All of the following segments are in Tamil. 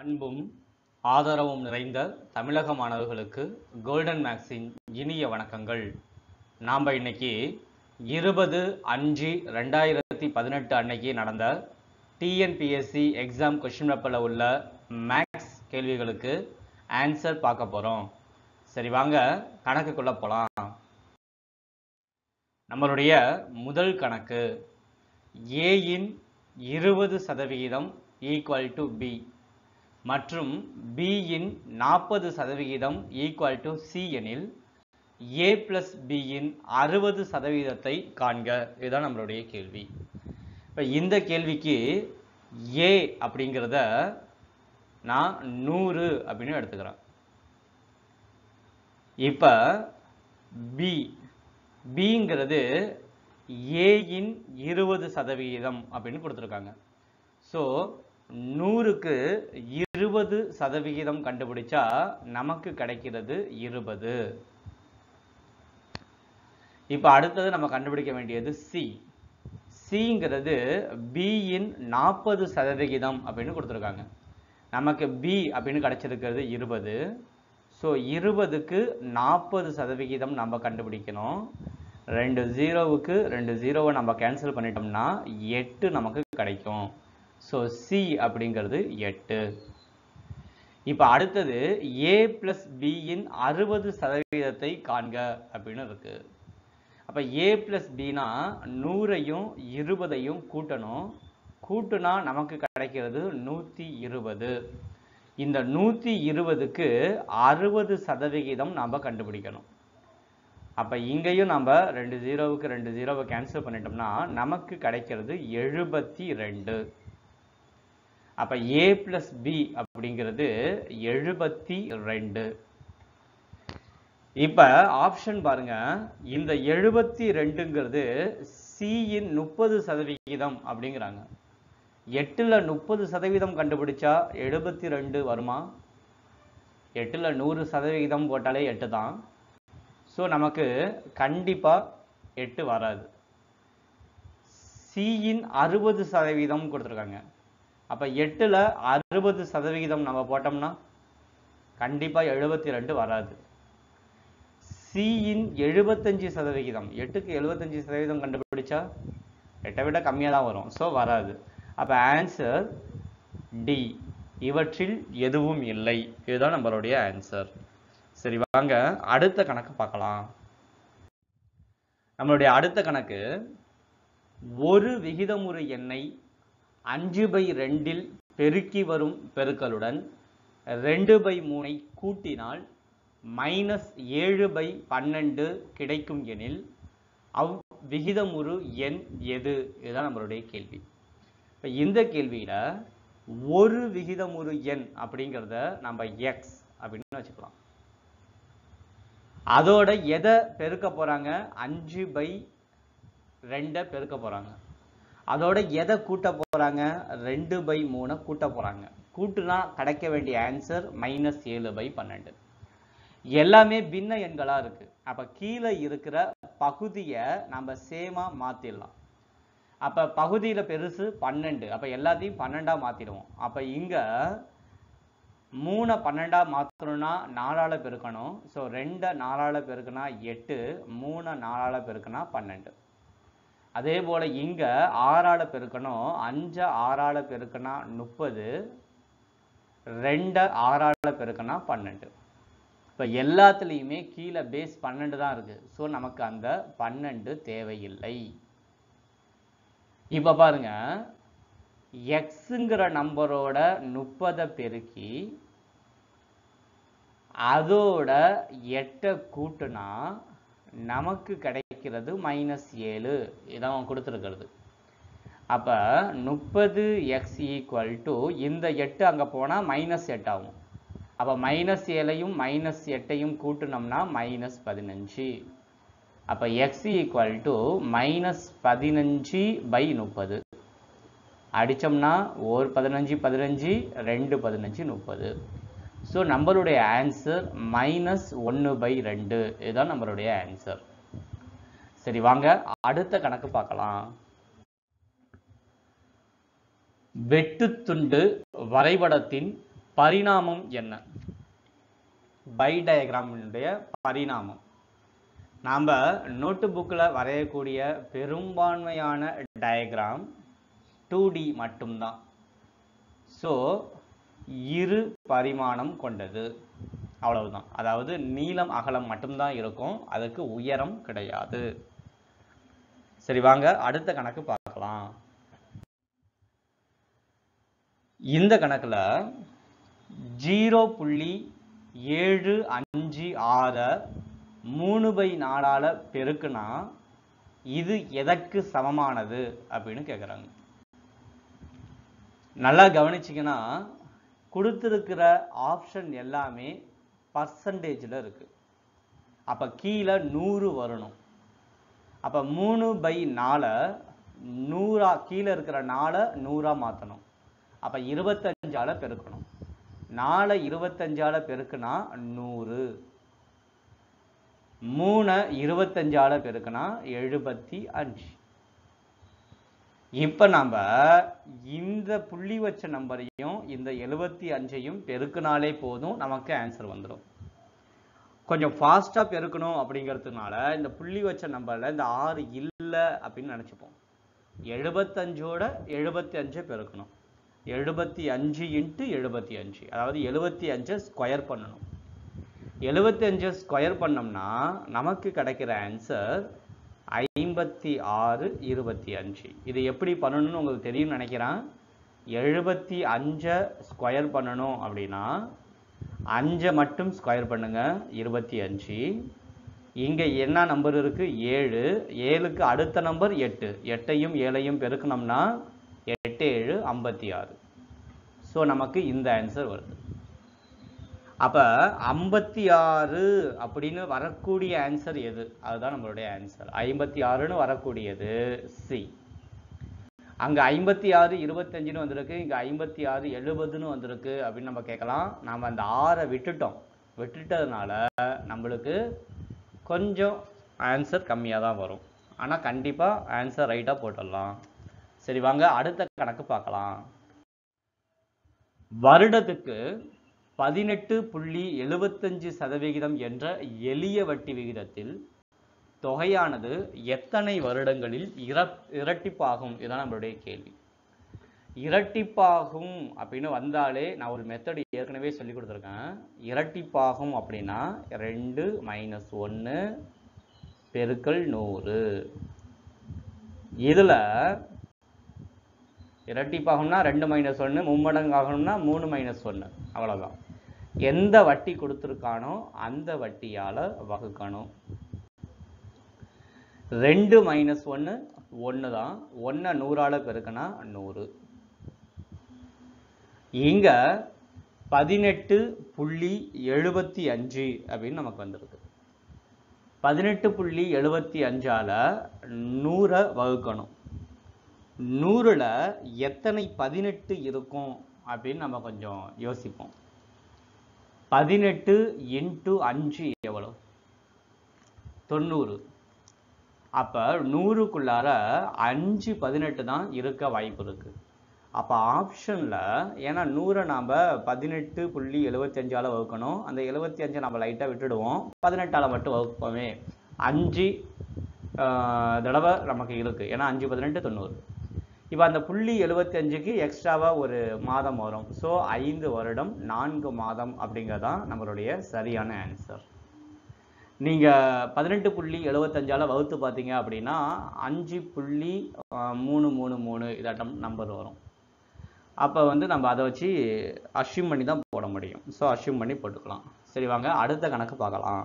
அன்பும் ஆதரவும் நிறைந்த தமிழக மாணவர்களுக்கு கோல்டன் மேக்ஸின் இனிய வணக்கங்கள் நாம் இன்னைக்கு இருபது அஞ்சு ரெண்டாயிரத்தி பதினெட்டு அன்னைக்கு நடந்த டிஎன்பிஎஸ்சி எக்ஸாம் கொஷின் பேப்பரில் உள்ள மேக்ஸ் கேள்விகளுக்கு ஆன்சர் பார்க்க போகிறோம் சரி வாங்க கணக்குக்குள்ளே போகலாம் நம்மளுடைய முதல் கணக்கு ஏயின் இருபது சதவிகிதம் ஈக்குவல் டு பி மற்றும் பியின் நாற்பது சதவிகிதம் ஈக்குவல் டு சி எனில் ஏ பிளஸ் பியின் அறுபது சதவீதத்தை காண்க இதுதான் நம்மளுடைய கேள்வி இப்போ இந்த கேள்விக்கு ஏ அப்படிங்கிறத நான் நூறு அப்படின்னு எடுத்துக்கிறேன் இப்போ பி பிங்கிறது ஏயின் இருபது சதவிகிதம் அப்படின்னு கொடுத்துருக்காங்க ஸோ நூறுக்கு இருபது சதவிகிதம் கண்டுபிடிச்சா நமக்கு கிடைக்கிறது இருபது இப்போ அடுத்தது நம்ம கண்டுபிடிக்க வேண்டியது சி சிங்கிறது பியின் நாற்பது சதவிகிதம் அப்படின்னு கொடுத்துருக்காங்க நமக்கு பி அப்படின்னு கிடைச்சிருக்கிறது இருபது ஸோ இருபதுக்கு நாற்பது சதவிகிதம் நம்ம கண்டுபிடிக்கணும் ரெண்டு ஜீரோவுக்கு ரெண்டு ஜீரோவை நம்ம கேன்சல் பண்ணிட்டோம்னா எட்டு நமக்கு கிடைக்கும் ஸோ சி அப்படிங்கிறது எட்டு இப்போ அடுத்தது ஏ பிளஸ் பியின் அறுபது சதவீதத்தை காண்க அப்படின்னு இருக்கு அப்போ ஏ பிளஸ் பினா நூறையும் இருபதையும் கூட்டணும் கூட்டுனா நமக்கு கிடைக்கிறது நூற்றி இருபது இந்த நூற்றி இருபதுக்கு அறுபது சதவிகிதம் நம்ம கண்டுபிடிக்கணும் அப்போ இங்கேயும் நம்ம ரெண்டு ஜீரோவுக்கு ரெண்டு ஜீரோவை கேன்சல் பண்ணிட்டோம்னா நமக்கு கிடைக்கிறது எழுபத்தி ரெண்டு அப்போ ஏ பிளஸ் பி அப்படிங்கிறது எழுபத்தி ரெண்டு இப்போ ஆப்ஷன் பாருங்க இந்த எழுபத்தி ரெண்டுங்கிறது சியின் முப்பது சதவிகிதம் அப்படிங்கிறாங்க எட்டில் முப்பது சதவீதம் கண்டுபிடிச்சா எழுபத்தி ரெண்டு வருமா எட்டில் நூறு சதவிகிதம் போட்டாலே எட்டு தான் ஸோ நமக்கு கண்டிப்பாக எட்டு வராது சியின் அறுபது சதவீதம் கொடுத்துருக்காங்க அப்போ எட்டில் அறுபது சதவிகிதம் நம்ம போட்டோம்னா கண்டிப்பாக எழுபத்தி ரெண்டு வராது சியின் எழுபத்தஞ்சு சதவிகிதம் எட்டுக்கு எழுபத்தஞ்சு சதவீதம் கண்டுபிடிச்சா எட்டை விட கம்மியாக தான் வரும் ஸோ வராது அப்போ ஆன்சர் டி இவற்றில் எதுவும் இல்லை இதுதான் நம்மளுடைய ஆன்சர் சரி வாங்க அடுத்த கணக்கு பார்க்கலாம் நம்மளுடைய அடுத்த கணக்கு ஒரு விகிதமுறு எண்ணை அஞ்சு பை ரெண்டில் பெருக்கி வரும் பெருக்கலுடன் ரெண்டு பை மூனை கூட்டினால் மைனஸ் ஏழு பை பன்னெண்டு கிடைக்கும் எனில் அவ் விகிதமுறு எண் எது இதுதான் நம்மளுடைய கேள்வி இப்போ இந்த கேள்வியில் ஒரு விகிதமுறு எண் அப்படிங்கிறத நம்ம எக்ஸ் அப்படின்னு வச்சுக்கலாம் அதோட எதை பெருக்க போறாங்க அஞ்சு பை ரெண்டை பெருக்க போறாங்க அதோட எதை கூட்ட போறாங்க ரெண்டு பை மூணை கூட்ட போறாங்க கூட்டுனா கிடைக்க வேண்டிய ஆன்சர் மைனஸ் ஏழு பை பன்னெண்டு எல்லாமே பின்ன எண்களா இருக்கு அப்ப கீழே இருக்கிற பகுதியை நம்ம சேமா மாத்திடலாம் அப்ப பகுதியில பெருசு பன்னெண்டு அப்ப எல்லாத்தையும் பன்னெண்டா மாத்திடுவோம் அப்ப இங்க மூணை பன்னெண்டா மாற்றணும்னா நாலால பெருக்கணும் ஸோ ரெண்டை நாலால பெருக்குனா எட்டு மூணை நாலால பெருக்குனா பன்னெண்டு அதே போல் இங்கே ஆறால பெருக்கணும் அஞ்சை ஆறால பெருக்குனா முப்பது ரெண்டை ஆறால பெருக்குனா பன்னெண்டு இப்போ எல்லாத்துலேயுமே கீழே பேஸ் பன்னெண்டு தான் இருக்குது ஸோ நமக்கு அந்த பன்னெண்டு தேவையில்லை இப்போ பாருங்க எக்ஸுங்கிற நம்பரோட முப்பதை பெருக்கி அதோட எட்டை கூட்டுனா நமக்கு கிடைக்கிறது மைனஸ் ஏழு இதான் கொடுத்துருக்கிறது அப்போ முப்பது எக்ஸ் ஈக்குவல் டு இந்த எட்டு அங்கே போனால் மைனஸ் எட்டு ஆகும் அப்போ மைனஸ் ஏழையும் மைனஸ் எட்டையும் கூட்டினோம்னா மைனஸ் பதினஞ்சு அப்போ எக்ஸ் ஈக்குவல் டு மைனஸ் பதினஞ்சு பை முப்பது அடித்தோம்னா ஒரு பதினஞ்சு பதினஞ்சு ரெண்டு பதினஞ்சு முப்பது ஸோ நம்மளுடைய ஆன்சர் மைனஸ் ஒன்று பை ரெண்டு இதுதான் நம்மளுடைய ஆன்சர் சரி வாங்க அடுத்த கணக்கு பார்க்கலாம் வெட்டுத்துண்டு வரைபடத்தின் பரிணாமம் என்ன பை டயக்ராமினுடைய பரிணாமம் நாம் நோட்டு புக்கில் வரையக்கூடிய பெரும்பான்மையான டயக்ராம் டூ டி மட்டும்தான் ஸோ இரு பரிமாணம் கொண்டது அவ்வளவுதான் அதாவது நீளம் அகலம் மட்டும்தான் இருக்கும் அதுக்கு உயரம் கிடையாது சரி வாங்க அடுத்த கணக்கு பார்க்கலாம் இந்த கணக்குல ஜீரோ புள்ளி ஏழு அஞ்சு ஆறை மூணு பை நாலால பெருக்குனா இது எதற்கு சமமானது அப்படின்னு கேட்குறாங்க நல்லா கவனிச்சிங்கன்னா கொடுத்துருக்கிற ஆப்ஷன் எல்லாமே பர்சன்டேஜில் இருக்கு அப்போ கீழே நூறு வரணும் அப்போ மூணு பை நாலை நூறா கீழே இருக்கிற நாலை நூறா மாற்றணும் அப்போ இருபத்தஞ்சால பெருக்கணும் நாலை இருபத்தஞ்சால பெருக்குனா நூறு மூணை இருபத்தஞ்சால பெருக்குனா எழுபத்தி அஞ்சு இப்போ நம்ம இந்த புள்ளி வச்ச நம்பரையும் இந்த எழுபத்தி அஞ்சையும் பெருக்குனாலே போதும் நமக்கு ஆன்சர் வந்துடும் கொஞ்சம் ஃபாஸ்ட்டாக பெருக்கணும் அப்படிங்கிறதுனால இந்த புள்ளி வச்ச நம்பரில் இந்த ஆறு இல்லை அப்படின்னு நினச்சிப்போம் எழுபத்தஞ்சோட எழுபத்தி அஞ்சை பெருக்கணும் எழுபத்தி அஞ்சு இன்ட்டு எழுபத்தி அஞ்சு அதாவது எழுபத்தி அஞ்சை ஸ்கொயர் பண்ணணும் எழுபத்தி அஞ்சை ஸ்கொயர் பண்ணோம்னா நமக்கு கிடைக்கிற ஆன்சர் ஐம்பத்தி ஆறு இருபத்தி அஞ்சு இது எப்படி பண்ணணும்னு உங்களுக்கு தெரியும்னு நினைக்கிறேன் எழுபத்தி அஞ்சை ஸ்கொயர் பண்ணணும் அப்படின்னா அஞ்சை மட்டும் ஸ்கொயர் பண்ணுங்க இருபத்தி அஞ்சு இங்கே என்ன நம்பர் இருக்கு ஏழு ஏழுக்கு அடுத்த நம்பர் எட்டு எட்டையும் ஏழையும் பெருக்கணும்னா எட்டு ஏழு ஐம்பத்தி ஆறு ஸோ நமக்கு இந்த ஆன்சர் வருது அப்போ ஐம்பத்தி ஆறு அப்படின்னு வரக்கூடிய ஆன்சர் எது அதுதான் நம்மளுடைய ஆன்சர் ஐம்பத்தி ஆறுன்னு வரக்கூடியது சி அங்கே ஐம்பத்தி ஆறு இருபத்தஞ்சுன்னு வந்திருக்கு இங்கே ஐம்பத்தி ஆறு எழுபதுன்னு வந்திருக்கு அப்படின்னு நம்ம கேட்கலாம் நாம் அந்த ஆறை விட்டுட்டோம் விட்டுட்டதுனால நம்மளுக்கு கொஞ்சம் ஆன்சர் கம்மியாக தான் வரும் ஆனால் கண்டிப்பாக ஆன்சர் ரைட்டாக போட்டுடலாம் சரி வாங்க அடுத்த கணக்கு பார்க்கலாம் வருடத்துக்கு பதினெட்டு புள்ளி எழுபத்தஞ்சு சதவிகிதம் என்ற எளிய வட்டி விகிதத்தில் தொகையானது எத்தனை வருடங்களில் இர இரட்டிப்பாகும் இதுதான் நம்மளுடைய கேள்வி இரட்டிப்பாகும் அப்படின்னு வந்தாலே நான் ஒரு மெத்தட் ஏற்கனவே சொல்லி கொடுத்துருக்கேன் இரட்டிப்பாகும் அப்படின்னா ரெண்டு மைனஸ் ஒன்று பெருக்கல் நூறு இதில் இரட்டிப்பாகும்னா ரெண்டு மைனஸ் ஒன்று மும்மடங்கு ஆகணும்னா மூணு மைனஸ் ஒன்று அவ்வளோதான் எந்த வட்டி கொடுத்துருக்கானோ அந்த வட்டியால் வகுக்கணும் ரெண்டு மைனஸ் ஒன்று ஒன்று தான் ஒன்றை நூறால் பெருக்கினா நூறு இங்க பதினெட்டு புள்ளி எழுபத்தி அஞ்சு அப்படின்னு நமக்கு வந்திருக்கு பதினெட்டு புள்ளி எழுபத்தி அஞ்சால நூறை வகுக்கணும் நூறுல எத்தனை பதினெட்டு இருக்கும் அப்படின்னு நம்ம கொஞ்சம் யோசிப்போம் பதினெட்டு இன்ட்டு அஞ்சு எவ்வளோ தொண்ணூறு அப்ப நூறுக்குள்ளார அஞ்சு பதினெட்டு தான் இருக்க வாய்ப்பு இருக்கு அப்போ ஆப்ஷனில் ஏன்னா நூறை நாம் பதினெட்டு புள்ளி எழுபத்தஞ்சால் வகுக்கணும் அந்த எழுபத்தி அஞ்சை நம்ம லைட்டாக விட்டுடுவோம் பதினெட்டால் மட்டும் வகுப்போமே அஞ்சு ஆஹ், தடவை நமக்கு இருக்குது ஏன்னா அஞ்சு பதினெட்டு தொண்ணூறு இப்போ அந்த புள்ளி எழுபத்தஞ்சுக்கு எக்ஸ்ட்ராவாக ஒரு மாதம் வரும் ஸோ ஐந்து வருடம் நான்கு மாதம் அப்படிங்கிறதான் நம்மளுடைய சரியான ஆன்சர் நீங்கள் பதினெட்டு புள்ளி எழுபத்தஞ்சால வகுத்து பார்த்தீங்க அப்படின்னா அஞ்சு புள்ளி ஆஹ், மூணு மூணு மூணு இதாட்டம் நம்பர் வரும் அப்போ வந்து நம்ம அதை வச்சு அஷ்யூம் பண்ணி தான் போட முடியும் ஸோ அஷ்யூம் பண்ணி போட்டுக்கலாம் சரி வாங்க அடுத்த கணக்கு பார்க்கலாம்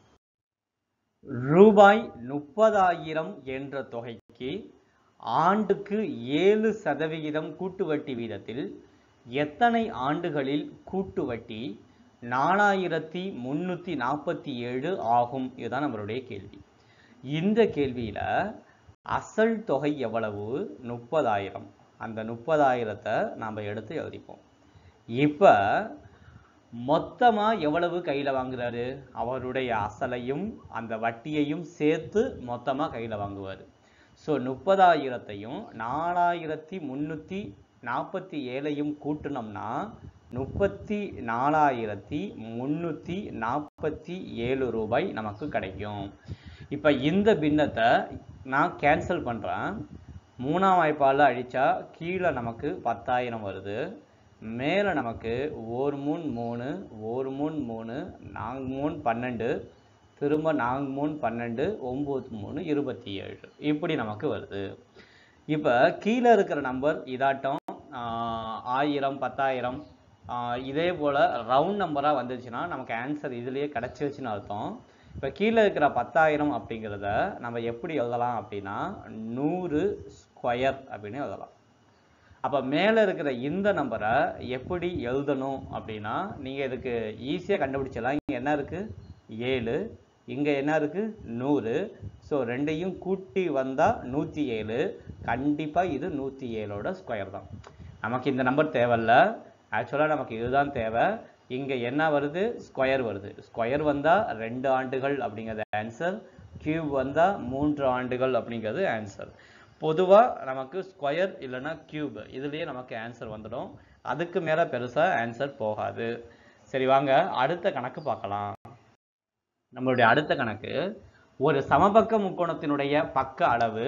ரூபாய் முப்பதாயிரம் என்ற தொகைக்கு ஆண்டுக்கு ஏழு சதவிகிதம் கூட்டு வட்டி வீதத்தில் எத்தனை ஆண்டுகளில் கூட்டு வட்டி நாலாயிரத்தி முன்னூற்றி நாற்பத்தி ஏழு ஆகும் இதுதான் நம்மளுடைய கேள்வி இந்த கேள்வியில அசல் தொகை எவ்வளவு முப்பதாயிரம் அந்த முப்பதாயிரத்தை நாம் எடுத்து எழுதிப்போம் இப்போ மொத்தமா எவ்வளவு கையில வாங்குறாரு அவருடைய அசலையும் அந்த வட்டியையும் சேர்த்து மொத்தமா கையில வாங்குவார் ஸோ முப்பதாயிரத்தையும் நாலாயிரத்தி முந்நூற்றி நாற்பத்தி ஏழையும் கூட்டினோம்னா முப்பத்தி நாலாயிரத்தி முந்நூற்றி நாற்பத்தி ஏழு ரூபாய் நமக்கு கிடைக்கும் இப்போ இந்த பின்னத்தை நான் கேன்சல் பண்ணுறேன் மூணாம் வாய்ப்பால் அழிச்சா கீழே நமக்கு பத்தாயிரம் வருது மேலே நமக்கு ஒரு மூணு மூணு ஒரு மூணு மூணு நான்கு மூணு பன்னெண்டு திரும்ப நான்கு மூணு பன்னெண்டு ஒம்பது மூணு இருபத்தி ஏழு இப்படி நமக்கு வருது இப்போ கீழே இருக்கிற நம்பர் இதாட்டம் ஆஹ், ஆயிரம் பத்தாயிரம் ஆஹ், இதே போல் ரவுண்ட் நம்பராக வந்துச்சுன்னா நமக்கு ஆன்சர் இதுலேயே கிடச்சிருச்சுன்னு அர்த்தம் இப்போ கீழே இருக்கிற பத்தாயிரம் அப்படிங்கிறத நம்ம எப்படி எழுதலாம் அப்படின்னா நூறு ஸ்கொயர் அப்படின்னு எழுதலாம் அப்போ மேலே இருக்கிற இந்த நம்பரை எப்படி எழுதணும் அப்படின்னா நீங்கள் இதுக்கு ஈஸியாக கண்டுபிடிச்சிடலாம் இங்கே என்ன இருக்குது ஏழு இங்கே என்ன இருக்குது நூறு ஸோ ரெண்டையும் கூட்டி வந்தால் நூற்றி ஏழு கண்டிப்பாக இது நூற்றி ஏழோட ஸ்கொயர் தான் நமக்கு இந்த நம்பர் தேவையில்ல ஆக்சுவலாக நமக்கு இதுதான் தேவை இங்கே என்ன வருது ஸ்கொயர் வருது ஸ்கொயர் வந்தால் ரெண்டு ஆண்டுகள் அப்படிங்கிறது ஆன்சர் கியூப் வந்தால் மூன்று ஆண்டுகள் அப்படிங்கிறது ஆன்சர் பொதுவாக நமக்கு ஸ்கொயர் இல்லைன்னா கியூப் இதுலேயே நமக்கு ஆன்சர் வந்துடும் அதுக்கு மேலே பெருசாக ஆன்சர் போகாது சரி வாங்க அடுத்த கணக்கு பார்க்கலாம் நம்மளுடைய அடுத்த கணக்கு ஒரு சமபக்க முக்கோணத்தினுடைய பக்க அளவு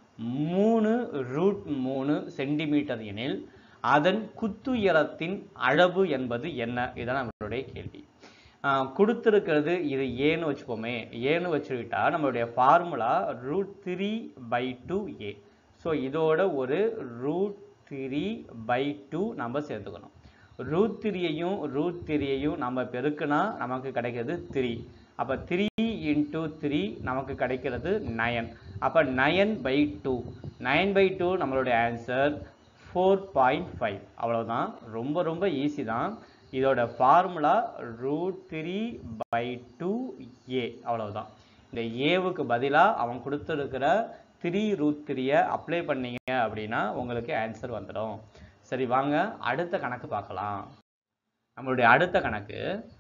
மூணு ரூட் மூணு சென்டிமீட்டர் எனில் அதன் குத்துயரத்தின் அளவு என்பது என்ன இதுதான் நம்மளுடைய கேள்வி ஆஹ் கொடுத்திருக்கிறது இது ஏன்னு வச்சுக்கோமே ஏன்னு வச்சுக்கிட்டா நம்மளுடைய formula root three by two a so இதோட ஒரு ரூட் த்ரீ பை டூ நம்ம சேர்த்துக்கணும் ரூட் த்ரீயையும் ரூட் த்ரீயையும் நம்ம பெருக்குனா நமக்கு கிடைக்கிறது த்ரீ அப்போ த்ரீ இன்ட்டு த்ரீ நமக்கு கிடைக்கிறது நயன் அப்போ nine by two nine by two நம்மளுடைய ஆன்சர் ஃபோர் பாயிண்ட் ஃபைவ் அவ்வளோதான் ரொம்ப ரொம்ப ஈஸி தான் இதோட formula root three by two a அவ்வளவுதான் இந்த ஏவுக்கு பதிலாக அவன் கொடுத்துருக்கிற த்ரீ ரூட் த்ரீயை அப்ளை பண்ணீங்க அப்படின்னா உங்களுக்கு ஆன்சர் வந்துடும் சரி வாங்க அடுத்த கணக்கு பார்க்கலாம் நம்மளுடைய அடுத்த கணக்கு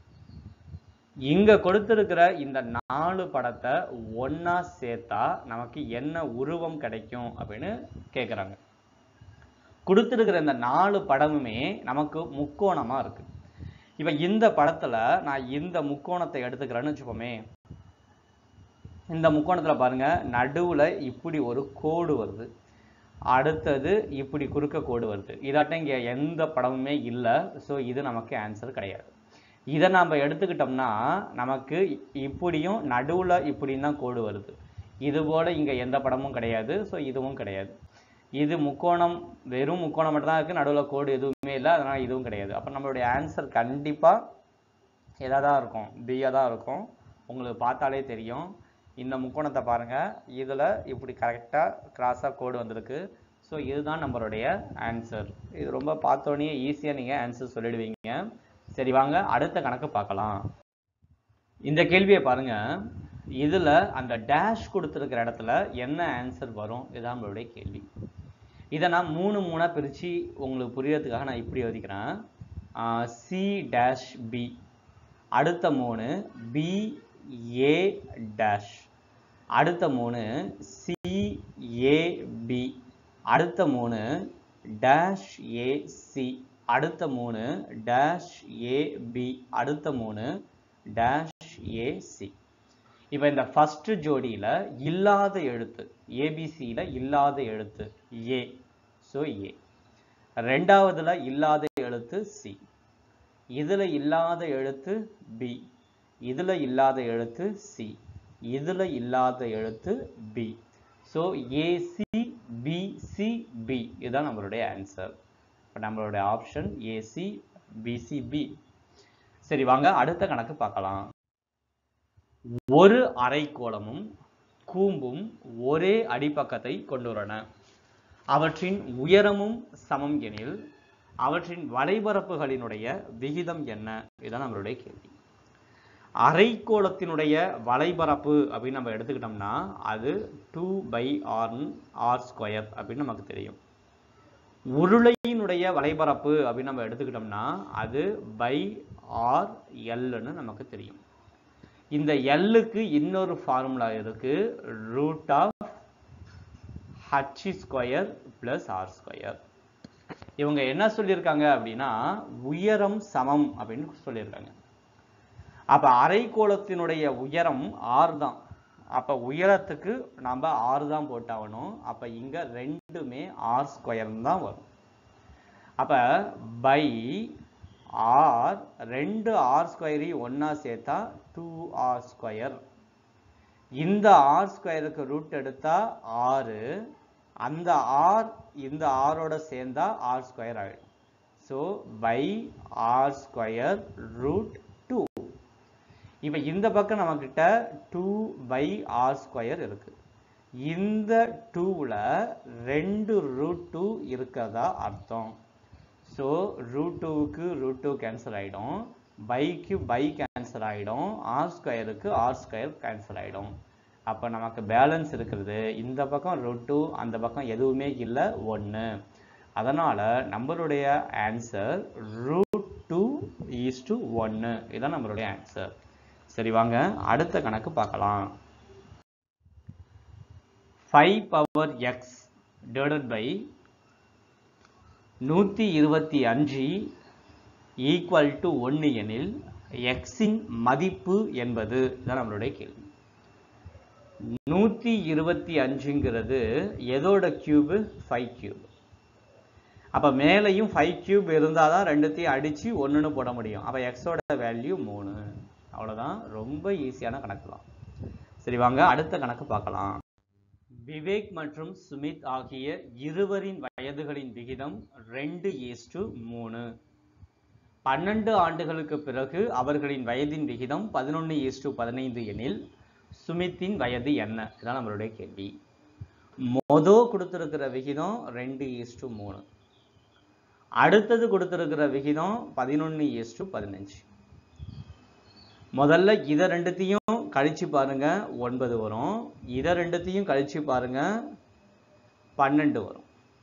இங்க கொடுத்திருக்கிற இந்த நாலு படத்தை ஒண்ணா சேர்த்தா நமக்கு என்ன உருவம் கிடைக்கும் அப்படின்னு கேக்குறாங்க கொடுத்திருக்கிற இந்த நாலு படமுமே நமக்கு முக்கோணமா இருக்கு இப்ப இந்த படத்துல நான் இந்த முக்கோணத்தை எடுத்துக்கிறேன்னு வச்சுக்கோமே இந்த முக்கோணத்துல பாருங்க நடுவுல இப்படி ஒரு கோடு வருது அடுத்தது இப்படி குறுக்க கோடு வருது இதாட்டம் இங்க எந்த படமுமே இல்லை ஸோ இது நமக்கு ஆன்சர் கிடையாது இதை நாம் எடுத்துக்கிட்டோம்னா நமக்கு இப்படியும் நடுவுல இப்படியும் தான் கோடு வருது இது போல இங்க எந்த படமும் கிடையாது ஸோ இதுவும் கிடையாது இது முக்கோணம் வெறும் முக்கோணம் மட்டும் தான் இருக்கு நடுவுல கோடு எதுவுமே இல்லை அதனால இதுவும் கிடையாது அப்ப நம்மளுடைய ஆன்சர் கண்டிப்பா இதாக தான் இருக்கும் பியாக தான் இருக்கும் உங்களுக்கு பார்த்தாலே தெரியும் இந்த முக்கோணத்தை பாருங்க இதுல இப்படி கரெக்டா கிராஸா கோடு வந்திருக்கு ஸோ இதுதான் நம்மளுடைய ஆன்சர் இது ரொம்ப பார்த்தோன்னே ஈஸியா நீங்க ஆன்சர் சொல்லிடுவீங்க சரி வாங்க அடுத்த கணக்கு பார்க்கலாம் இந்த கேள்வியை பாருங்க இதுல அந்த டேஷ் கொடுத்துருக்கிற இடத்துல என்ன ஆன்சர் வரும் இதுதான் நம்மளுடைய கேள்வி இதை நான் மூணு மூணா பிரிச்சு உங்களுக்கு புரியறதுக்காக நான் இப்படி எழுதிக்கிறேன் சி டேஷ் பி அடுத்த மூணு பி ஏ டேஷ் அடுத்த மூணு சி ஏ பி அடுத்த மூணு டேஷ் ஏ சி அடுத்த மூணு டேஷ் ஏ பி அடுத்த மூணு டேஷ் ஏ சி இப்போ இந்த ஃபர்ஸ்ட் ஜோடியில இல்லாத எழுத்து ஏபிசியில இல்லாத எழுத்து ஏ ஸோ ஏ ரெண்டாவதுல இல்லாத எழுத்து சி இதுல இல்லாத எழுத்து பி இதுல இல்லாத எழுத்து சி இதுல இல்லாத எழுத்து B so AC BC B இதுதான் நம்மளுடைய ஆன்சர் இப்போ நம்மளுடைய ஆப்ஷன் ஏசி பிசி பி சரி வாங்க அடுத்த கணக்கு பார்க்கலாம் ஒரு அரைக்கோளமும் கூம்பும் ஒரே அடிப்பக்கத்தை கொண்டுள்ளன அவற்றின் உயரமும் சமம் எனில் அவற்றின் வலைபரப்புகளினுடைய விகிதம் என்ன இதுதான் நம்மளுடைய கேள்வி அரைக்கோளத்தினுடைய வலைபரப்பு அப்படின்னு நம்ம எடுத்துக்கிட்டோம்னா அது two pi r r square அப்படின்னு நமக்கு தெரியும் உருளையினுடைய வலைபரப்பு அப்படின்னு நம்ம எடுத்துக்கிட்டோம்னா அது பை ஆர் எல்னு நமக்கு தெரியும் இந்த எல்லுக்கு இன்னொரு ஃபார்முலா இருக்கு root of h square plus r square இவங்க என்ன சொல்லியிருக்காங்க அப்படின்னா உயரம் சமம் அப்படின்னு சொல்லியிருக்காங்க அப்ப அரைக்கோளத்தினுடைய உயரம் ஆறு தான் அப்ப உயரத்துக்கு நாம ஆறு தான் போட்டாகணும் அப்ப இங்க ரெண்டுமே ஆர் ஸ்கொயர் தான் வரும் அப்ப பை ஆர் ரெண்டு ஆர் ஸ்கொயரையும் ஒண்ணா சேர்த்தா டூ ஆர் ஸ்கொயர் இந்த ஆர் ஸ்கொயருக்கு ரூட் எடுத்தா ஆறு அந்த ஆர் இந்த ஆரோட சேர்ந்தா ஆர் ஸ்கொயர் ஆயிடும் so pi r square root two இப்போ இந்த பக்கம் நம்மக்கிட்ட டூ பை ஆர் ஸ்கொயர் இருக்கு இந்த டூவில் ரெண்டு ரூட் டூ இருக்கிறதா அர்த்தம் ஸோ ரூட் டூவுக்கு ரூட் டூ கேன்சல் ஆகிடும் பைக்கு பை கேன்சல் ஆகிடும் ஆர் ஸ்கொயருக்கு ஆர் ஸ்கொயர் கேன்சல் ஆகிடும் அப்போ நமக்கு பேலன்ஸ் இருக்கிறது இந்த பக்கம் ரூட் டூ அந்த பக்கம் எதுவுமே இல்லை ஒன்று அதனால் நம்மளுடைய answer root two is to ஒன்று இதுதான் நம்மளுடைய ஆன்சர் சரி வாங்க அடுத்த கணக்கு பார்க்கலாம் five power x divided by நூற்றி இருபத்தி அஞ்சு ஈக்குவல் டு ஒன்று எனில் எக்ஸின் மதிப்பு என்பது இதுதான் நம்மளுடைய கேள்வி நூற்றி இருபத்தி அஞ்சுங்கிறது எதோட கியூபு ஃபைவ் கியூப் அப்போ மேலேயும் ஃபைவ் கியூப் இருந்தால் தான் ரெண்டுத்தையும் அடித்து ஒன்றுன்னு போட முடியும் அப்போ எக்ஸோட வேல்யூ மூணு அவ்வளோதான் ரொம்ப ஈஸியான கணக்கு தான் சரி வாங்க அடுத்த கணக்கு பார்க்கலாம் விவேக் மற்றும் சுமித் ஆகிய இருவரின் வயதுகளின் விகிதம் ரெண்டு ஈஸ்டு மூணு பன்னெண்டு ஆண்டுகளுக்கு பிறகு அவர்களின் வயதின் விகிதம் பதினொன்று ஈஸ்டு பதினைந்து எனில் சுமித்தின் வயது என்ன இதுதான் நம்மளுடைய கேள்வி மொதோ கொடுத்துருக்கிற விகிதம் ரெண்டு ஈஸ்டு மூணு அடுத்தது கொடுத்துருக்கிற விகிதம் பதினொன்று ஈஸ்டு பதினஞ்சு முதல்ல இதை ரெண்டுத்தையும் கழிச்சு பாருங்க ஒன்பது வரும் இதை ரெண்டுத்தையும் கழிச்சு பாருங்க பன்னெண்டு வரும்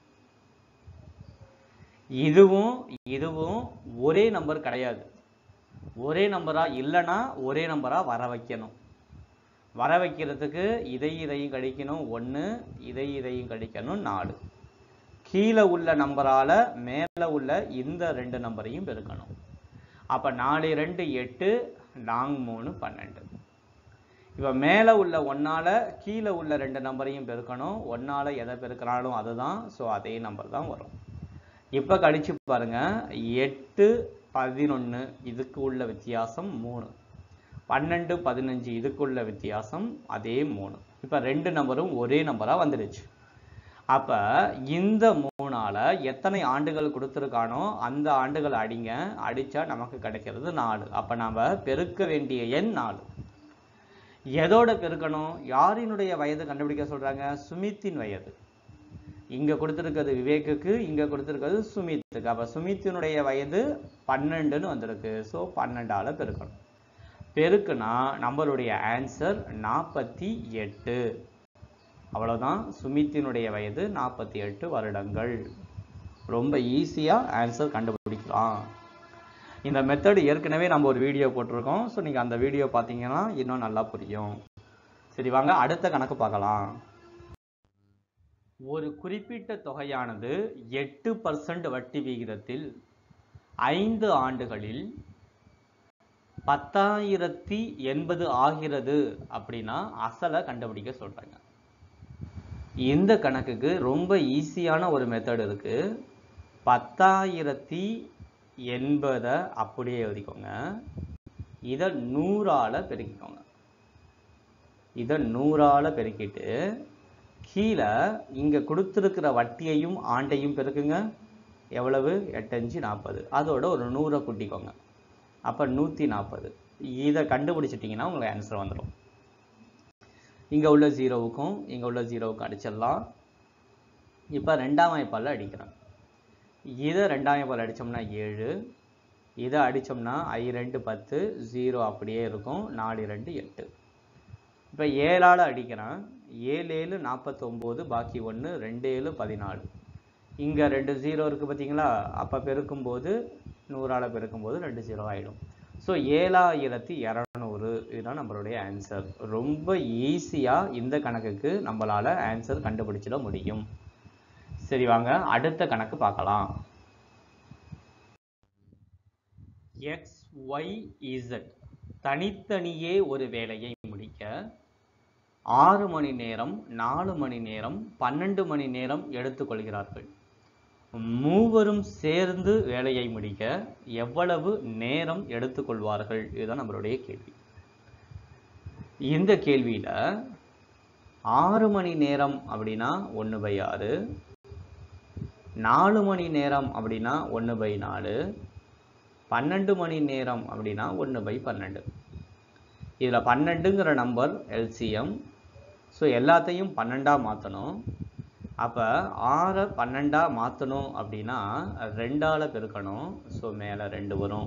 இதுவும் இதுவும் ஒரே நம்பர் கிடையாது ஒரே நம்பரா இல்லைன்னா ஒரே நம்பரா வர வைக்கணும் வர வைக்கிறதுக்கு இதை இதையும் கழிக்கணும் ஒன்று இதை இதையும் கழிக்கணும் நாலு கீழே உள்ள நம்பரால மேலே உள்ள இந்த ரெண்டு நம்பரையும் பெருக்கணும் அப்போ நாலு ரெண்டு எட்டு நாங் மூணு பன்னெண்டு இப்போ மேலே உள்ள ஒன்னால கீழே உள்ள ரெண்டு நம்பரையும் பெருக்கணும் ஒன்னால எதை பெருக்கிறாலும் அதுதான் ஸோ அதே நம்பர் தான் வரும் இப்போ கழிச்சு பாருங்க எட்டு பதினொன்று இதுக்கு உள்ள வித்தியாசம் மூணு பன்னெண்டு பதினஞ்சு இதுக்குள்ள வித்தியாசம் அதே மூணு இப்போ ரெண்டு நம்பரும் ஒரே நம்பராக வந்துடுச்சு அப்போ இந்த மூணால எத்தனை ஆண்டுகள் கொடுத்துருக்கானோ அந்த ஆண்டுகள் அடிங்க அடிச்சா நமக்கு கிடைக்கிறது நாலு அப்போ நாம் பெருக்க வேண்டிய எண் நாலு எதோட பெருக்கணும் யாரினுடைய வயது கண்டுபிடிக்க சொல்றாங்க சுமித்தின் வயது இங்க கொடுத்துருக்கிறது விவேக்குக்கு இங்க கொடுத்துருக்கிறது சுமித்துக்கு அப்ப சுமித்தினுடைய வயது பன்னெண்டுன்னு வந்திருக்கு ஸோ பன்னெண்டால பெருக்கணும் பெருக்குனா நம்மளுடைய ஆன்சர் நாற்பத்தி எட்டு அவ்வளவுதான் சுமித்தினுடைய வயது நாற்பத்தி எட்டு வருடங்கள் ரொம்ப ஈஸியா ஆன்சர் கண்டுபிடிக்கலாம் இந்த மெத்தட் ஏற்கனவே நம்ம ஒரு வீடியோ போட்டிருக்கோம் ஸோ நீங்கள் அந்த வீடியோ பார்த்தீங்கன்னா இன்னும் நல்லா புரியும் சரி வாங்க அடுத்த கணக்கு பார்க்கலாம் ஒரு குறிப்பிட்ட தொகையானது எட்டு பர்சன்ட் வட்டி விகிதத்தில் ஐந்து ஆண்டுகளில் பத்தாயிரத்தி எண்பது ஆகிறது அப்படின்னா அசலை கண்டுபிடிக்க சொல்றாங்க இந்த கணக்குக்கு ரொம்ப ஈஸியான ஒரு மெத்தட் இருக்கு பத்தாயிரத்தி எண்பதை அப்படியே எழுதிக்கோங்க இதை நூறால பெருக்கிக்கோங்க இதை நூறால பெருக்கிட்டு கீழே இங்க கொடுத்துருக்கிற வட்டியையும் ஆண்டையும் பெருக்குங்க எவ்வளவு எட்டஞ்சு நாற்பது அதோட ஒரு நூறை கூட்டிக்கோங்க அப்ப நூத்தி நாற்பது இதை கண்டுபிடிச்சிட்டிங்கன்னா உங்களுக்கு ஆன்சர் வந்துடும் இங்க உள்ள ஜீரோவுக்கும் இங்க உள்ள ஜீரோவுக்கும் அடிச்சிடலாம் இப்ப ரெண்டாம் வாய்ப்பால் அடிக்கிறேன் இதை ரெண்டாம் வாய்ப்பால் அடிச்சோம்னா ஏழு இதை அடிச்சோம்னா ஐ ரெண்டு பத்து ஜீரோ அப்படியே இருக்கும் நாலு ரெண்டு எட்டு இப்போ ஏழால் அடிக்கிறேன் ஏழு ஏழு நாற்பத்தொம்போது பாக்கி ஒன்று ரெண்டு ஏழு பதினாலு இங்கே ரெண்டு ஜீரோ இருக்குது பார்த்தீங்களா அப்போ பெருக்கும்போது நூறால் பெருக்கும்போது ரெண்டு ஜீரோ ஆகிடும் ஸோ ஏழாயிரத்தி இரநூறு இதுதான் நம்மளுடைய ஆன்சர் ரொம்ப ஈஸியாக இந்த கணக்குக்கு நம்மளால் ஆன்சர் கண்டுபிடிச்சிட முடியும் சரி வாங்க அடுத்த கணக்கு பார்க்கலாம் எக்ஸ் ஒய் இசட் தனித்தனியே ஒரு வேலையை முடிக்க ஆறு மணி நேரம் நாலு மணி நேரம் பன்னெண்டு மணி நேரம் எடுத்துக்கொள்கிறார்கள் மூவரும் சேர்ந்து வேலையை முடிக்க எவ்வளவு நேரம் எடுத்துக்கொள்வார்கள் இதுதான் நம்மளுடைய கேள்வி இந்த கேள்வியில ஆறு மணி நேரம் அப்படின்னா ஒன்று பை ஆறு நாலு மணி நேரம் அப்படின்னா ஒன்று பை நாலு பன்னெண்டு மணி நேரம் அப்படின்னா ஒன்று பை பன்னெண்டு இதில் பன்னெண்டுங்கிற நம்பர் எல்சிஎம் ஸோ எல்லாத்தையும் பன்னெண்டாக மாற்றணும் அப்போ ஆறை பன்னெண்டாக மாற்றணும் அப்படின்னா ரெண்டால் பெருக்கணும் ஸோ மேலே ரெண்டு வரும்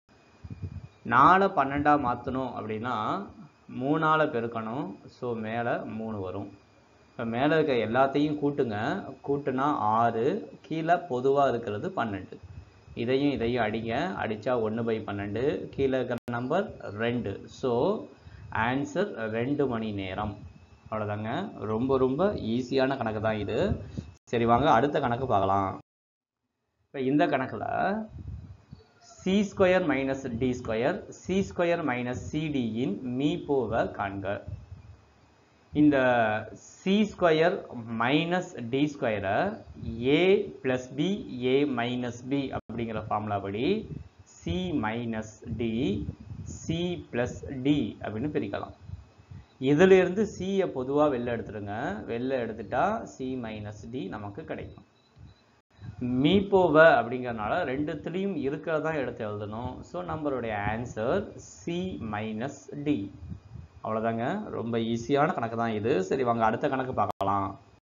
நாலை பன்னெண்டாக மாற்றணும் அப்படின்னா மூணால் பெருக்கணும் ஸோ மேலே மூணு வரும் இப்போ மேலே இருக்க எல்லாத்தையும் கூட்டுங்க கூட்டுனா ஆறு கீழே பொதுவாக இருக்கிறது பன்னெண்டு இதையும் இதையும் அடிங்க அடித்தா ஒன்று பை பன்னெண்டு கீழே இருக்கிற நம்பர் ரெண்டு ஸோ ஆன்சர் ரெண்டு மணி நேரம் அவ்வளோதாங்க ரொம்ப ரொம்ப ஈஸியான கணக்கு தான் இது சரி வாங்க அடுத்த கணக்கு பார்க்கலாம் இப்போ இந்த கணக்கில் c square minus d square c square minus சிடியின் மீப்போவை காண்க இந்த சி ஸ்கொயர் மைனஸ் டி ஸ்கொயரை a plus b a minus b அப்படிங்கிற ஃபார்முலா படி c minus d c plus d அப்படின்னு பிரிக்கலாம் இதிலிருந்து சியை பொதுவாக வெளில எடுத்துடுங்க வெளில எடுத்துட்டா சி மைனஸ் டி நமக்கு கிடைக்கும் மீப்போவ அப்படிங்கறனால ரெண்டுத்துலேயும் இருக்கிறதா எடுத்து எழுதணும் ஸோ நம்மளுடைய ஆன்சர் சி மைனஸ் டி அவ்வளோதாங்க ரொம்ப ஈஸியான கணக்கு தான் இது சரி வாங்க அடுத்த கணக்கு பார்க்கலாம்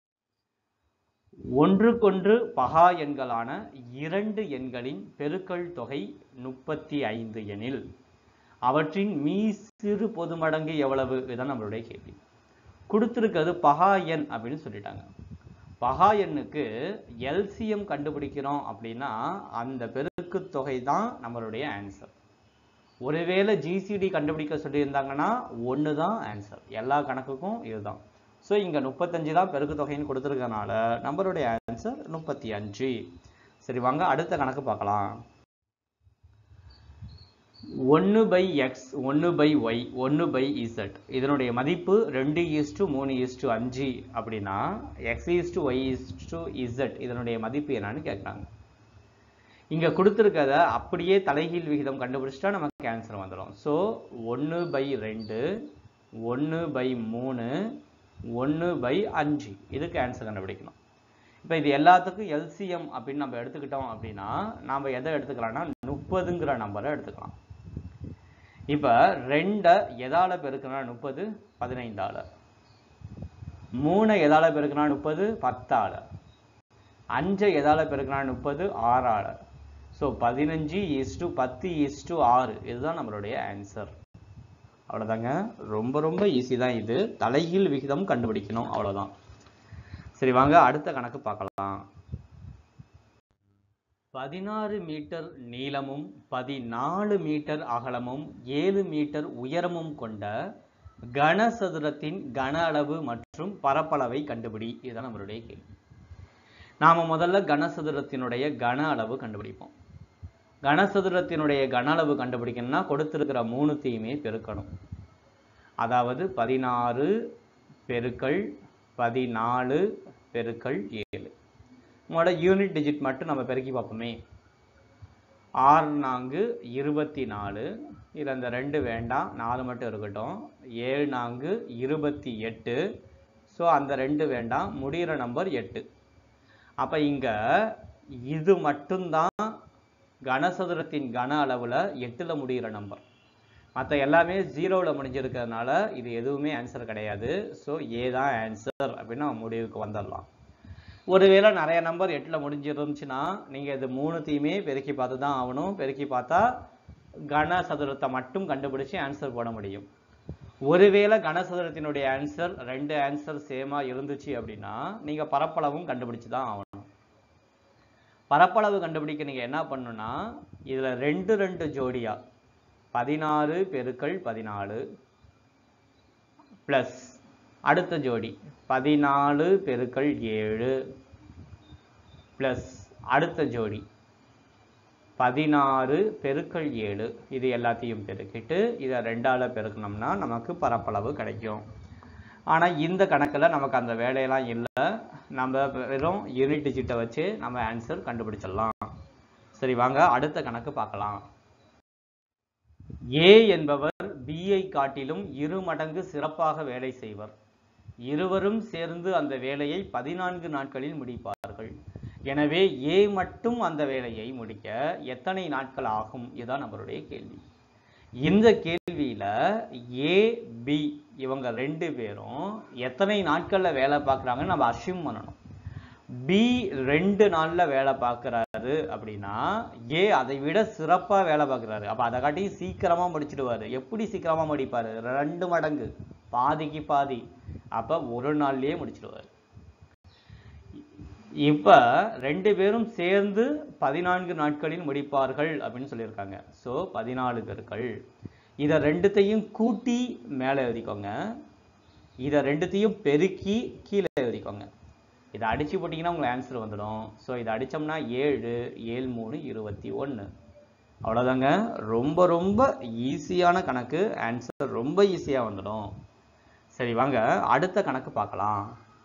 ஒன்றுக்கொன்று பகா எண்களான இரண்டு எண்களின் பெருக்கல் தொகை முப்பத்தி ஐந்து எனில் அவற்றின் மீ சிறு பொது மடங்கு எவ்வளவு இதுதான் நம்மளுடைய கேள்வி கொடுத்துருக்கிறது பகா எண் அப்படின்னு சொல்லிட்டாங்க பகா எண்ணுக்கு எல்சிஎம் கண்டுபிடிக்கிறோம் அப்படின்னா அந்த பெருக்கு தொகை தான் நம்மளுடைய ஆன்சர் ஒருவேளை ஜிசிடி கண்டுபிடிக்க சொல்லியிருந்தாங்கன்னா ஒன்று தான் ஆன்சர் எல்லா கணக்குக்கும் இதுதான் ஸோ இங்கே முப்பத்தஞ்சு தான் பெருக்கு தொகைன்னு கொடுத்துருக்கனால நம்மளுடைய ஆன்சர் முப்பத்தி அஞ்சு சரி வாங்க அடுத்த கணக்கு பார்க்கலாம் ஒன்று பை எக்ஸ் ஒன்று பை ஒய் ஒன்று பை இசட் இதனுடைய மதிப்பு ரெண்டு ஈஸ்டு மூணு ஈஸ்டு அஞ்சு அப்படின்னா x is to y is to z இதனுடைய மதிப்பு என்னன்னு கேட்குறாங்க இங்கே கொடுத்துருக்கத அப்படியே தலைகீழ் விகிதம் கண்டுபிடிச்சிட்டா நமக்கு ஆன்சர் வந்துடும் ஸோ ஒன்று பை ரெண்டு ஒன்று பை மூணு ஒன்று பை அஞ்சு இதுக்கு ஆன்சர் கண்டுபிடிக்கணும் இப்போ இது எல்லாத்துக்கும் எல்சிஎம் அப்படின்னு நம்ம எடுத்துக்கிட்டோம் அப்படின்னா நாம் எதை எடுத்துக்கலாம்னா முப்பதுங்கிற நம்பரை எடுத்துக்கலாம் இப்போ ரெண்டை எதால பெருக்கினா முப்பது பதினைந்தால மூணை எதால பெருக்கினா முப்பது பத்தால அஞ்சை எதால பெருக்கினா முப்பது ஆறால ஸோ பதினஞ்சு ஈஸ்டு பத்து ஈஸ்டு ஆறு இதுதான் நம்மளுடைய ஆன்சர் அவ்வளோதாங்க ரொம்ப ரொம்ப ஈஸி தான் இது தலைகீழ் விகிதம் கண்டுபிடிக்கணும் அவ்வளோதான் சரி வாங்க அடுத்த கணக்கு பார்க்கலாம் பதினாறு மீட்டர் நீளமும் பதினாலு மீட்டர் அகலமும் ஏழு மீட்டர் உயரமும் கொண்ட கனசதுரத்தின் கன அளவு மற்றும் பரப்பளவை கண்டுபிடி இதுதான் நம்மளுடைய கேள்வி நாம முதல்ல கனசதுரத்தினுடைய கன அளவு கண்டுபிடிப்போம் கனசதுரத்தினுடைய கன அளவு கண்டுபிடிக்கணும்னா கொடுத்திருக்கிற மூணுத்தையுமே பெருக்கணும் அதாவது பதினாறு பெருக்கல் பதினாலு பெருக்கல் ஏழு உங்களோட யூனிட் டிஜிட் மட்டும் நம்ம பெருக்கி பார்ப்போமே ஆறு நான்கு இருபத்தி நாலு இதில் இந்த ரெண்டு வேண்டாம் நாலு மட்டும் இருக்கட்டும் ஏழு நான்கு இருபத்தி எட்டு ஸோ அந்த ரெண்டு வேண்டாம் முடிகிற நம்பர் எட்டு அப்போ இங்கே இது மட்டும்தான் கனசதுரத்தின் கன அளவில் எட்டில் முடிகிற நம்பர் மற்ற எல்லாமே ஜீரோவில் முடிஞ்சிருக்கிறதுனால இது எதுவுமே ஆன்சர் கிடையாது ஸோ ஏ தான் ஆன்சர் அப்படின்னு நம்ம முடிவுக்கு வந்துடலாம் ஒருவேளை நிறைய நம்பர் எட்டில் முடிஞ்சிருந்துச்சுன்னா நீங்கள் இது மூணுத்தையுமே பெருக்கி பார்த்து தான் ஆகணும் பெருக்கி பார்த்தா கனசதுரத்தை மட்டும் கண்டுபிடிச்சு ஆன்சர் போட முடியும் ஒருவேளை கனசதுரத்தினுடைய ஆன்சர் ரெண்டு ஆன்சர் சேமாக இருந்துச்சு அப்படின்னா நீங்கள் பரப்பளவும் கண்டுபிடிச்சு தான் ஆகணும் பரப்பளவு கண்டுபிடிக்க நீங்கள் என்ன பண்ணணும்னா இதில் ரெண்டு ரெண்டு ஜோடியா பதினாறு பெருக்கல் பதினாலு ப்ளஸ் அடுத்த ஜோடி பதினாலு பெருக்கல் ஏழு ப்ளஸ் அடுத்த ஜோடி பதினாறு பெருக்கல் ஏழு இது எல்லாத்தையும் பெருக்கிட்டு இதை ரெண்டால பெருக்கணும்னா நமக்கு பரப்பளவு கிடைக்கும் ஆனால் இந்த கணக்கில் நமக்கு அந்த வேலையெல்லாம் இல்லை நம்ம வெறும் யூனிட் டிஜிட்டை வச்சு நம்ம ஆன்சர் கண்டுபிடிச்சிடலாம் சரி வாங்க அடுத்த கணக்கு பார்க்கலாம் ஏ என்பவர் பிஐ காட்டிலும் இரு மடங்கு சிறப்பாக வேலை செய்வர் இருவரும் சேர்ந்து அந்த வேலையை பதினான்கு நாட்களில் முடிப்பார்கள் எனவே ஏ மட்டும் அந்த வேலையை முடிக்க எத்தனை நாட்கள் ஆகும் இதுதான் நம்மளுடைய கேள்வி இந்த கேள்வியில ஏ பி இவங்க ரெண்டு பேரும் எத்தனை நாட்கள்ல வேலை பார்க்குறாங்கன்னு நம்ம அசியூம் பண்ணணும் பி ரெண்டு நாள்ல வேலை பார்க்குறாரு அப்படின்னா ஏ அதை விட சிறப்பா வேலை பார்க்குறாரு அப்ப அதை காட்டி சீக்கிரமா முடிச்சிடுவாரு எப்படி சீக்கிரமா முடிப்பாரு ரெண்டு மடங்கு பாதிக்கு பாதி அப்ப ஒரு நாள்லயே முடிச்சிடுவாரு இப்ப ரெண்டு பேரும் சேர்ந்து பதினான்கு நாட்களில் முடிப்பார்கள் அப்படின்னு சொல்லியிருக்காங்க ஸோ பதினாலு பேர்கள் இதை ரெண்டுத்தையும் கூட்டி மேலே எழுதிக்கோங்க இதை ரெண்டுத்தையும் பெருக்கி கீழே எழுதிக்கோங்க இதை அடிச்சு போட்டிங்கன்னா உங்களுக்கு ஆன்சர் வந்துடும் ஸோ இதை அடிச்சோம்னா ஏழு ஏழு மூணு இருபத்தி ஒன்று அவ்வளோதாங்க ரொம்ப ரொம்ப ஈஸியான கணக்கு ஆன்சர் ரொம்ப ஈஸியாக வந்துடும் சரி வாங்க அடுத்த கணக்கு பார்க்கலாம்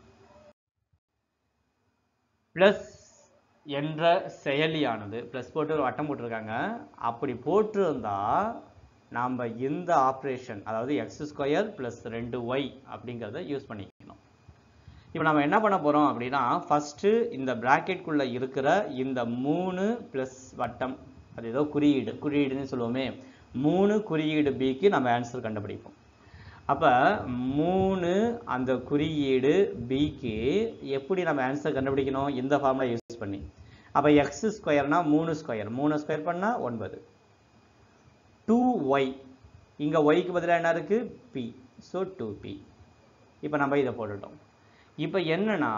ப்ளஸ் என்ற செயலியானது ப்ளஸ் போட்டு ஒரு வட்டம் போட்டிருக்காங்க அப்படி போட்டிருந்தா நாம் இந்த ஆப்ரேஷன் அதாவது எக்ஸ் ஸ்கொயர் ப்ளஸ் ரெண்டு ஒய் அப்படிங்கிறத யூஸ் பண்ணிக்கணும் இப்போ நம்ம என்ன பண்ண போகிறோம் அப்படின்னா ஃபஸ்ட்டு இந்த ப்ராக்கெட்குள்ளே இருக்கிற இந்த மூணு ப்ளஸ் வட்டம் அது ஏதோ குறியீடு குறியீடுன்னு சொல்லுவோமே மூணு குறியீடு பிக்கு நம்ம ஆன்சர் கண்டுபிடிப்போம் அப்போ மூணு அந்த குறியீடு பிக்கு எப்படி நம்ம ஆன்சர் கண்டுபிடிக்கணும் இந்த ஃபார்முலா யூஸ் பண்ணி அப்போ எக்ஸ் ஸ்கொயர்னா மூணு ஸ்கொயர் மூணு ஸ்கொயர் பண்ணால் ஒன்பது டூ ஒய் இங்கே ஒய்க்கு பதிலாக என்ன இருக்குது பி ஸோ டூ பி இப்போ நம்ம இதை போட்டுட்டோம் இப்போ என்னன்னா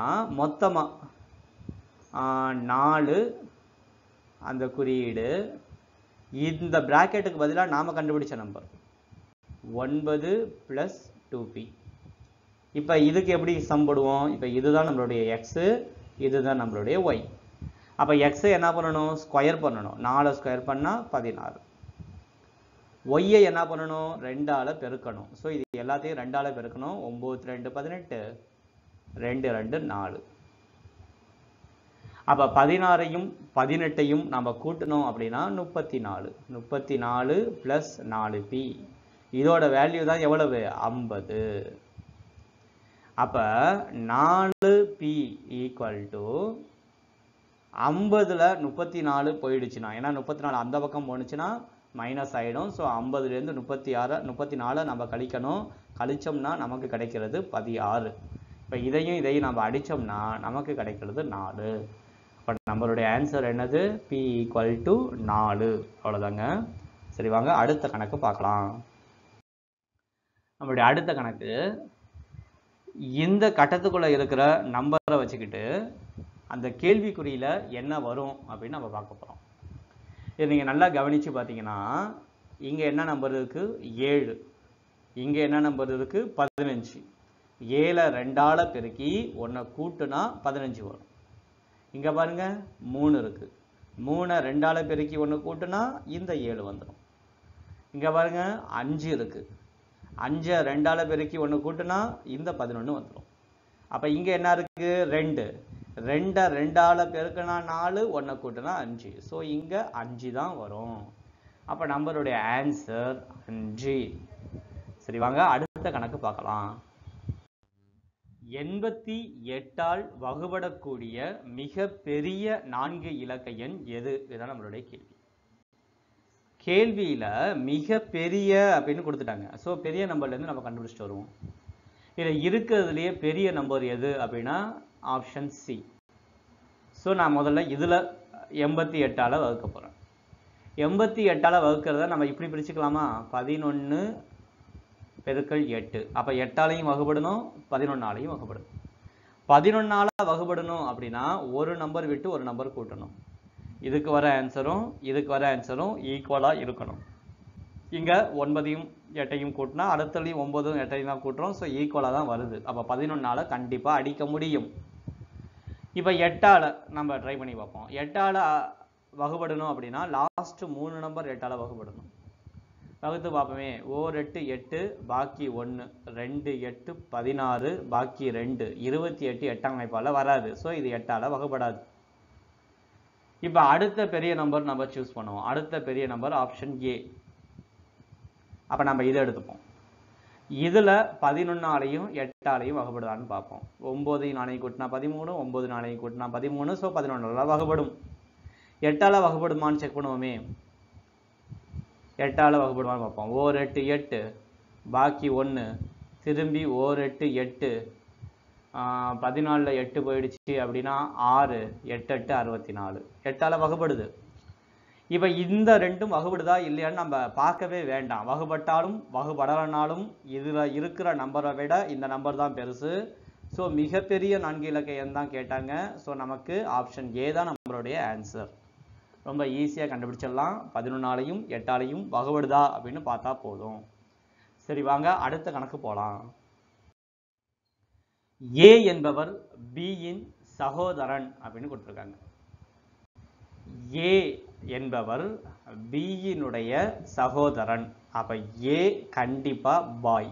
மொத்தமாக நாலு அந்த குறியீடு இந்த பிராக்கெட்டுக்கு பதிலாக நாம் கண்டுபிடிச்ச நம்பர் ஒன்பது ப்ளஸ் டூ பி இப்போ இதுக்கு எப்படி சம் போடுவோம் இப்போ இதுதான் நம்மளுடைய எக்ஸு இதுதான் நம்மளுடைய ஒய் அப்போ எக்ஸை என்ன பண்ணணும் ஸ்கொயர் பண்ணணும் நாலு ஸ்கொயர் பண்ணால் பதினாறு ஒய்யை என்ன பண்ணணும் ரெண்டால பெருக்கணும் ஸோ இது எல்லாத்தையும் ரெண்டால பெருக்கணும் ஒம்பது ரெண்டு பதினெட்டு ரெண்டு ரெண்டு நாலு அப்போ பதினாறையும் பதினெட்டையும் நம்ம கூட்டணும் அப்படின்னா முப்பத்தி நாலு முப்பத்தி நாலு ப்ளஸ் நாலு பி இதோட வேல்யூ தான் எவ்வளவு ஐம்பது அப்போ நாலு பி ஈக்குவல் டு ஐம்பதுல முப்பத்தி நாலு போயிடுச்சுன்னா ஏன்னா முப்பத்தி நாலு அந்த பக்கம் போணுச்சுன்னா மைனஸ் ஆகிடும் ஸோ ஐம்பதுலேருந்து முப்பத்தி ஆறு முப்பத்தி நாலை நம்ம கழிக்கணும் கழிச்சோம்னா நமக்கு கிடைக்கிறது பதினாறு இப்போ இதையும் இதையும் நம்ம அடித்தோம்னா நமக்கு கிடைக்கிறது நாலு பட் நம்மளுடைய ஆன்சர் என்னது பி ஈக்குவல் டு நாலு அவ்வளோதாங்க சரி வாங்க அடுத்த கணக்கு பார்க்கலாம் நம்மளுடைய அடுத்த கணக்கு இந்த கட்டத்துக்குள்ளே இருக்கிற நம்பரை வச்சுக்கிட்டு அந்த கேள்விக்குறியில் என்ன வரும் அப்படின்னு நம்ம பார்க்க போகிறோம் இது நீங்கள் நல்லா கவனித்து பார்த்தீங்கன்னா இங்கே என்ன நம்பர் இருக்குது ஏழு இங்கே என்ன நம்பர் இருக்குது பதினஞ்சு ஏழை ரெண்டால பெருக்கி ஒன்றை கூட்டுனா பதினஞ்சு வரும் இங்கே பாருங்க மூணு இருக்குது மூணை ரெண்டால பெருக்கி ஒன்று கூட்டுனா இந்த ஏழு வந்துடும் இங்கே பாருங்க அஞ்சு இருக்குது அஞ்சை ரெண்டால பெருக்கி ஒன்று கூட்டுனா இந்த பதினொன்று வந்துடும் அப்போ இங்கே என்ன இருக்குது ரெண்டு ரெண்டை ரெண்டால பெருக்கினா நாலு ஒன்றை கூட்டினா அஞ்சு ஸோ இங்கே அஞ்சு தான் வரும் அப்போ நம்மளுடைய ஆன்சர் அஞ்சு சரி வாங்க அடுத்த கணக்கு பார்க்கலாம் எண்பத்தி எட்டால் வகுபடக்கூடிய மிக பெரிய நான்கு இலக்க எண் எது இதுதான் நம்மளுடைய கேள்வி கேள்வியில மிக பெரிய அப்படின்னு கொடுத்துட்டாங்க ஸோ பெரிய நம்பர்லேருந்து நம்ம கண்டுபிடிச்சிட்டு வருவோம் இதில் இருக்கிறதுலையே பெரிய நம்பர் எது அப்படின்னா ஆப்ஷன் சி ஸோ நான் முதல்ல இதில் எண்பத்தி எட்டால் வகுக்க போகிறேன் எண்பத்தி எட்டால் வகுக்கிறத நம்ம இப்படி பிரிச்சுக்கலாமா பதினொன்று பெருக்கல் எட்டு அப்போ எட்டாலையும் வகுபடணும் பதினொன்னாலையும் வகுபடணும் பதினொன்னால வகுபடணும் அப்படின்னா ஒரு நம்பர் விட்டு ஒரு நம்பர் கூட்டணும் இதுக்கு வர ஆன்சரும் இதுக்கு வர ஆன்சரும் ஈக்குவலாக இருக்கணும் இங்கே ஒன்பதையும் எட்டையும் கூட்டினா அடுத்தலையும் ஒன்பதும் எட்டையும் தான் கூட்டுறோம் ஸோ ஈக்குவலாக தான் வருது அப்போ பதினொன்னால கண்டிப்பாக அடிக்க முடியும் இப்போ எட்டால் நம்ம ட்ரை பண்ணி பார்ப்போம் எட்டால் வகுபடணும் அப்படின்னா லாஸ்ட் மூணு நம்பர் எட்டால வகுபடணும் வகுத்து பார்ப்போமே ஓர் எட்டு எட்டு பாக்கி ஒன்று ரெண்டு எட்டு பதினாறு பாக்கி ரெண்டு இருபத்தி எட்டு எட்டாம் அமைப்பால வராது ஸோ இது எட்டால வகுபடாது இப்போ அடுத்த பெரிய நம்பர் நம்ம சூஸ் பண்ணுவோம் அடுத்த பெரிய நம்பர் ஆப்ஷன் ஏ அப்போ நம்ம இதை எடுத்துப்போம் இதில் பதினொன்னாலையும் எட்டாலையும் வகுப்படுதான்னு பார்ப்போம் ஒம்பது நாளையும் கூட்டினா பதிமூணு ஒம்பது நாளையும் கூட்டினா பதிமூணு ஸோ பதினொன்றால வகுப்படும் எட்டால வகுப்படுமான்னு செக் பண்ணுவோமே எட்டால வகுப்படுமான்னு பார்ப்போம் ஓர் எட்டு எட்டு பாக்கி ஒன்று திரும்பி ஓர் எட்டு எட்டு பதினாலில் எட்டு போயிடுச்சு அப்படின்னா ஆறு எட்டு எட்டு அறுபத்தி நாலு எட்டால வகுப்படுது இப்போ இந்த ரெண்டும் வகுபடுதா இல்லையான்னு நம்ம பார்க்கவே வேண்டாம் வகுபட்டாலும் வகுபடலைனாலும் இதில் இருக்கிற நம்பரை விட இந்த நம்பர் தான் பெருசு ஸோ மிகப்பெரிய நான்கு இலக்க எண் தான் கேட்டாங்க ஸோ நமக்கு ஆப்ஷன் ஏ தான் நம்மளுடைய ஆன்சர் ரொம்ப ஈஸியாக கண்டுபிடிச்சிடலாம் பதினொன்னாலையும் எட்டாலையும் வகுபடுதா அப்படின்னு பார்த்தா போதும் சரி வாங்க அடுத்த கணக்கு போகலாம் ஏ என்பவர் பியின் சகோதரன் அப்படின்னு கொடுத்துருக்காங்க ஏ என்பவர் பியினுடைய சகோதரன் அப்ப ஏ கண்டிப்பா பாய்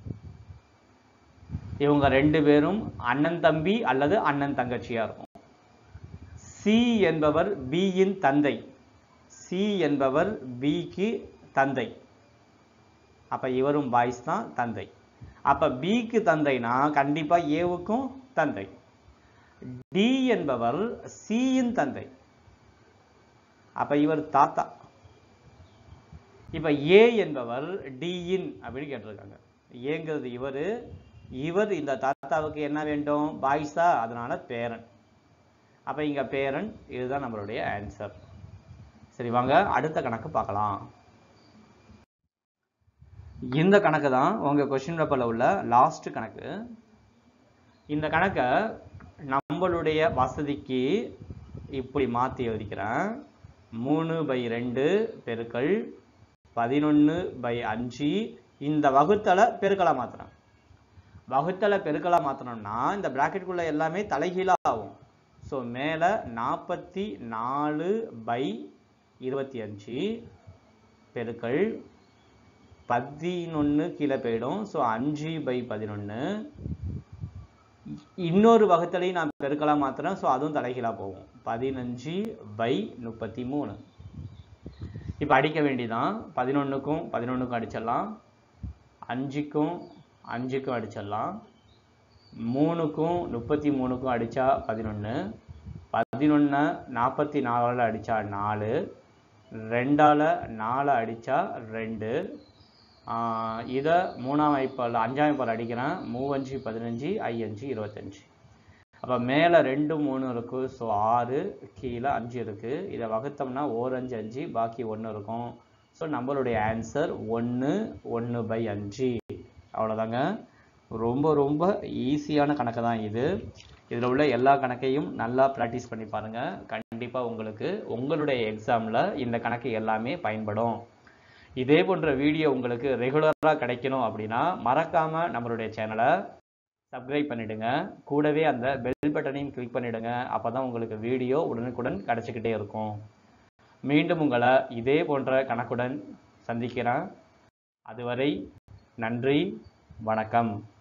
இவங்க ரெண்டு பேரும் அண்ணன் தம்பி அல்லது அண்ணன் தங்கச்சியா இருக்கும் சி என்பவர் பியின் தந்தை சி என்பவர் பிக்கு தந்தை அப்ப இவரும் பாய்ஸ் தான் தந்தை அப்ப பிக்கு தந்தைனா கண்டிப்பா ஏவுக்கும் தந்தை டி என்பவர் சியின் தந்தை அப்ப இவர் தாத்தா இப்ப ஏ என்பவர் டியின் அப்படின்னு கேட்டிருக்காங்க ஏங்கிறது இவரு இவர் இந்த தாத்தாவுக்கு என்ன வேண்டும் பாய்ஸா அதனால பேரன் அப்ப இங்க பேரன் இதுதான் நம்மளுடைய ஆன்சர் சரி வாங்க அடுத்த கணக்கு பார்க்கலாம் இந்த கணக்கு தான் உங்க கொஸ்டின் பேப்பர்ல உள்ள லாஸ்ட் கணக்கு இந்த கணக்கை நம்மளுடைய வசதிக்கு இப்படி மாத்தி எழுதிக்கிறேன் மூணு பை ரெண்டு பெருக்கல் பதினொன்று பை அஞ்சு இந்த வகுத்தலை பெருக்கலா மாத்துறேன் வகுத்தலை பெருக்கலா மாத்தணும்னா இந்த பிராக்கெட்டுக்குள்ள எல்லாமே தலைகீழா ஆகும் ஸோ மேலே நாற்பத்தி நாலு பை இருபத்தி அஞ்சு பெருக்கல் பதினொன்று கீழே போயிடும் ஸோ அஞ்சு பை பதினொன்று இன்னொரு வகுத்தலையும் நான் பெருக்கலாம் மாத்துறேன் ஸோ அதுவும் தலைகீழா போகும் பதினஞ்சு பை முப்பத்தி மூணு இப்போ அடிக்க வேண்டியதான் பதினொன்றுக்கும் பதினொன்றுக்கும் அடிச்சிடலாம் அஞ்சுக்கும் அஞ்சுக்கும் அடிச்சிடலாம் மூணுக்கும் முப்பத்தி மூணுக்கும் அடித்தா பதினொன்று பதினொன்று நாற்பத்தி நாலால் அடித்தா நாலு ரெண்டால் நாலை அடித்தா ரெண்டு இதை மூணாம் வைப்பால் அஞ்சாம் வைப்பால் அடிக்கிறேன் மூவஞ்சு பதினஞ்சு ஐயஞ்சு இருபத்தஞ்சு அப்போ மேலே ரெண்டு மூணு இருக்குது ஸோ ஆறு கீழே அஞ்சு இருக்குது இதை வகுத்தோம்னா ஓரஞ்சு அஞ்சு பாக்கி ஒன்று இருக்கும் ஸோ நம்மளுடைய ஆன்சர் ஒன்று ஒன்று பை அஞ்சு அவ்வளோதாங்க ரொம்ப ரொம்ப ஈஸியான கணக்கு தான் இது இதில் உள்ள எல்லா கணக்கையும் நல்லா ப்ராக்டிஸ் பண்ணி பாருங்கள் கண்டிப்பாக உங்களுக்கு உங்களுடைய எக்ஸாமில் இந்த கணக்கு எல்லாமே பயன்படும் இதே போன்ற வீடியோ உங்களுக்கு ரெகுலராக கிடைக்கணும் அப்படின்னா மறக்காமல் நம்மளுடைய சேனலை சப்ஸ்கிரைப் பண்ணிடுங்க கூடவே அந்த பெல் பட்டனையும் கிளிக் பண்ணிடுங்க அப்போ தான் உங்களுக்கு வீடியோ உடனுக்குடன் கிடச்சிக்கிட்டே இருக்கும் மீண்டும் உங்களை இதே போன்ற கணக்குடன் சந்திக்கிறேன் அதுவரை நன்றி வணக்கம்